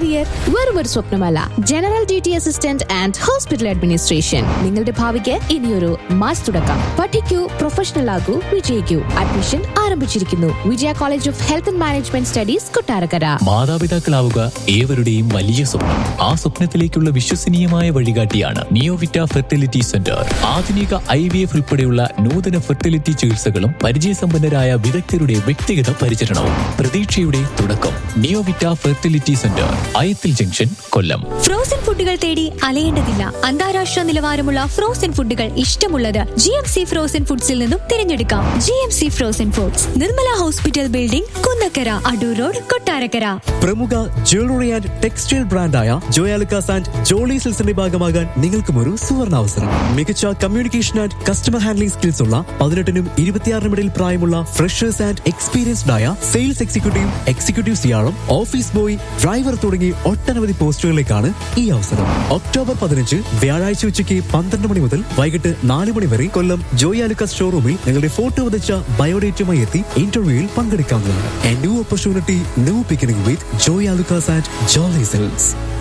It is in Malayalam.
കരിയർ വെറും ഒരു സ്വപ്നമല്ല general duty assistant and hospital administration നിങ്ങളുടെ ഭാവിക്ക് ഇനിയൊരു മാസ് തുടക്കം പഠിക്കൂ പ്രൊഫഷണൽ ആകൂ വിജയിക്കൂ അഡ്മിഷൻ ആരംഭിച്ചിരിക്കുന്നു Vijaya college of health and management studies Kottarakkara മാതാപിതാക്കളാവുക ഏവരുടെയും വലിയ സ്വപ്നം ആ സ്വപ്നത്തിലേക്കുള്ള വിശ്വസനീയമായ വഴികാട്ടിയാണ് നിയോവിറ്റ ഫെർട്ടിലിറ്റി സെന്റർ ആധുനിക ഐ വി എഫ് ഉൾപ്പെടെയുള്ള നൂതന ഫെർട്ടിലിറ്റി ചികിത്സകളും പരിചയസമ്പന്നരായ വിദഗ്ധരുടെ വ്യക്തിഗത പരിചരണവും പ്രതീക്ഷയുടെ തുടക്കം Neovita fertility centre Ayathil junction Kollam frozen ഫുഡുകൾ തേടി അലയേണ്ടതില്ല അന്താരാഷ്ട്ര നിലവാരമുള്ള ഫ്രോസൺ ഫുഡുകൾ ഇഷ്ടമുള്ളത് ജി എം സി ഫ്രോസൺ ഫുഡ്സിൽ നിന്നും തിരഞ്ഞെടുക്കാം G M C frozen foods Nirmala hospital building Kunnakkara Adoor road Kottarakkara പ്രമുഖ ജ്വല്ലറി ആൻഡ് ടെക്സ്റ്റൈൽ ബ്രാൻഡായ ജോയാലുക്കാസ് ആൻഡ് ജോളി സിൽസിന്റെ ഭാഗമാകാൻ നിങ്ങൾക്കും ഒരു സുവർണാവസരം മികച്ച communication and customer handling skills ഉള്ള പതിനെട്ടിനും ഇരുപത്തിയാറിനും ഇടയിൽ പ്രായമുള്ള ഫ്രഷേഴ്സ് ആൻഡ് എക്സ്പീരിയൻസ്ഡ് ആയ sales executive executive സിയാളും office boy driver തുടങ്ങി ഒട്ടനവധി പോസ്റ്റുകളിലേക്കാണ് ഈ അവസരം ഒക്ടോബർ പതിനഞ്ച് വ്യാഴാഴ്ച ഉച്ചയ്ക്ക് പന്ത്രണ്ട് മണി മുതൽ വൈകിട്ട് നാല് മണി വരെ കൊല്ലം ജോയാലുക്കാസ് ഷോറൂമിൽ നിങ്ങളുടെ ഫോട്ടോ വധിച്ച ബയോഡേറ്റുമായി എത്തി ഇന്റർവ്യൂവിൽ പങ്കെടുക്കാവുന്നതാണ് a new opportunity new beginning with Joyalukkas and Jolly cells